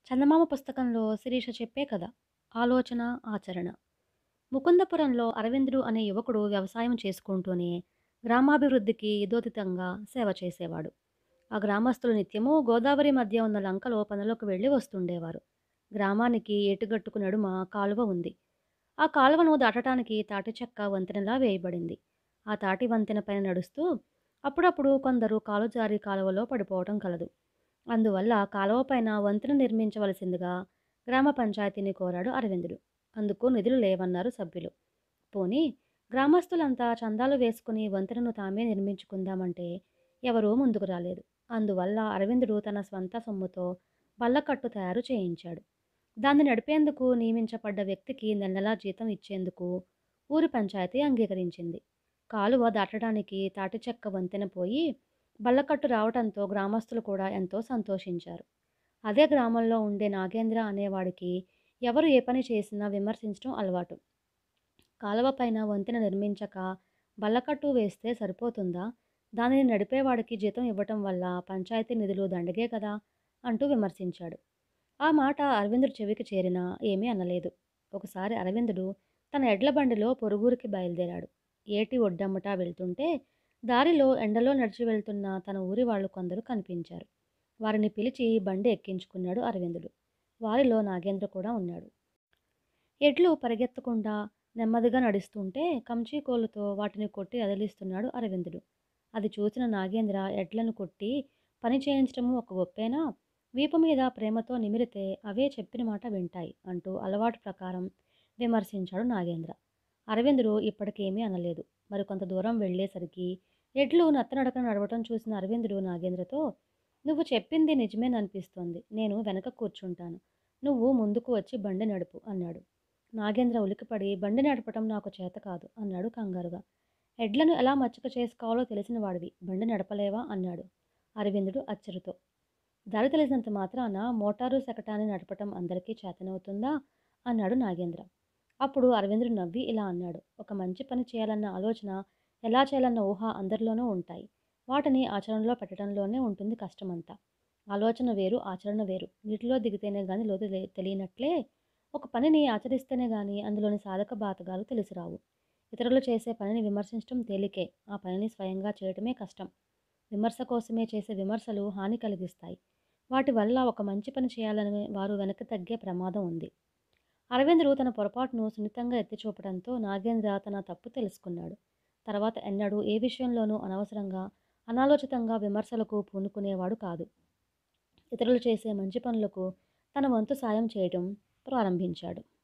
చందమామ పుస్తకంలో శిరీష చెప్పే కథ ఆలోచన ఆచరణ ముకుందపురంలో అరవిందుడు అనే యువకుడు వ్యవసాయం చేసుకుంటూనే గ్రామాభివృద్ధికి ఇదోతితంగా సేవ చేసేవాడు ఆ గ్రామస్తులు నిత్యము గోదావరి మధ్య ఉన్న లంకలో పనులకు వెళ్ళి వస్తుండేవారు గ్రామానికి ఏటుగట్టుకు నడుమ కాలువ ఉంది ఆ కాలువను దాటడానికి తాటి చెక్క వంతెనలా వేయబడింది ఆ తాటి వంతెన పైన నడుస్తూ అప్పుడప్పుడు కొందరు కాలు జారి కాలువలో పడిపోవటం కలదు అందువల్ల కాలువ పైన వంతెన నిర్మించవలసిందిగా గ్రామ పంచాయతీని కోరాడు అరవిందుడు అందుకు నిధులు లేవన్నారు సభ్యులు పోనీ గ్రామస్తులంతా చందాలు వేసుకుని వంతెనను తామే నిర్మించుకుందామంటే ఎవరూ ముందుకు రాలేదు అందువల్ల అరవిందుడు తన స్వంత సొమ్ముతో బల్లకట్టు తయారు చేయించాడు దాన్ని నడిపేందుకు నియమించబడ్డ వ్యక్తికి నెల నెలా జీతం ఇచ్చేందుకు ఊరి పంచాయతీ అంగీకరించింది కాలువ దాటడానికి తాటి చెక్క వంతెన పోయి బల్లకట్టు రావడంతో గ్రామస్తులు కూడా ఎంతో సంతోషించారు అదే గ్రామంలో ఉండే నాగేంద్ర అనేవాడికి ఎవరు ఏ పని చేసినా విమర్శించడం అలవాటు కాలువ పైన వంతెన నిర్మించక బల్లకట్టు వేస్తే సరిపోతుందా దానిని నడిపేవాడికి జీతం ఇవ్వటం వల్ల పంచాయతీ నిధులు దండగే కదా అంటూ విమర్శించాడు ఆ మాట అరవిందుడు చెవికి చేరినా ఏమీ అనలేదు ఒకసారి అరవిందుడు తన ఎడ్ల బండిలో పొరుగురికి బయలుదేరాడు ఏటి ఒడ్డమ్మటా వెళ్తుంటే దారిలో ఎండలో నడిచి వెళ్తున్న తన ఊరి వాళ్ళు కొందరు కనిపించారు వారిని పిలిచి బండి ఎక్కించుకున్నాడు అరవిందుడు వారిలో నాగేంద్ర కూడా ఉన్నాడు ఎడ్లు పరిగెత్తకుండా నెమ్మదిగా నడుస్తుంటే కంచీ కోలుతో వాటిని కొట్టి అదిలిస్తున్నాడు అరవిందుడు అది చూసిన నాగేంద్ర ఎడ్లను కొట్టి పని చేయించడము ఒక గొప్పేనా వీపు మీద ప్రేమతో నిమిరితే అవే చెప్పిన మాట వింటాయి అంటూ అలవాటు ప్రకారం విమర్శించాడు నాగేంద్ర అరవిందుడు ఇప్పటికేమీ అనలేదు మరి కొంత దూరం వెళ్ళేసరికి ఎడ్లు నత్తనడక నడవటం చూసిన అరవిందుడు నాగేంద్రతో నువ్వు చెప్పింది నిజమేననిపిస్తోంది నేను వెనక కూర్చుంటాను నువ్వు ముందుకు వచ్చి బండి నడుపు అన్నాడు నాగేంద్ర ఉలికిపడి బండి నడపటం నాకు చేత కాదు అన్నాడు కంగారుగా ఎడ్లను ఎలా మచ్చక చేసుకోవాలో తెలిసిన వాడివి బండి నడపలేవా అన్నాడు అరవిందుడు అచ్చరుతో దారి తెలిసినంత మాత్రాన మోటారు శకటాన్ని నడపటం అందరికీ చేతనవుతుందా అన్నాడు నాగేంద్ర అప్పుడు అరవిందుడు నవ్వి ఇలా అన్నాడు ఒక మంచి పని చేయాలన్న ఆలోచన ఎలా చేయాలన్న ఊహ అందరిలోనూ ఉంటాయి వాటిని ఆచరణలో పెట్టడంలోనే ఉంటుంది కష్టమంతా ఆలోచన వేరు ఆచరణ వేరు నీటిలో దిగితేనే కానీ లోతు తెలి- తెలియనట్లే ఒక పనిని ఆచరిస్తేనే కానీ అందులోని సాధక బాధకాలు తెలిసిరావు ఇతరులు చేసే పనిని విమర్శించడం తేలికే ఆ పనిని స్వయంగా చేయటమే కష్టం విమర్శ కోసమే చేసే విమర్శలు హాని కలిగిస్తాయి వాటి వల్ల ఒక మంచి పని చేయాలని వారు వెనక్కి తగ్గే ప్రమాదం ఉంది అరవిందుడు తన పొరపాటును సున్నితంగా ఎత్తి చూపడంతో నాగేంద్ర తన తప్పు తెలుసుకున్నాడు తర్వాత ఎన్నడూ ఏ విషయంలోనూ అనవసరంగా అనాలోచితంగా విమర్శలకు పూనుకునేవాడు కాదు ఇతరులు చేసే మంచి పనులకు తన వంతు సాయం చేయడం ప్రారంభించాడు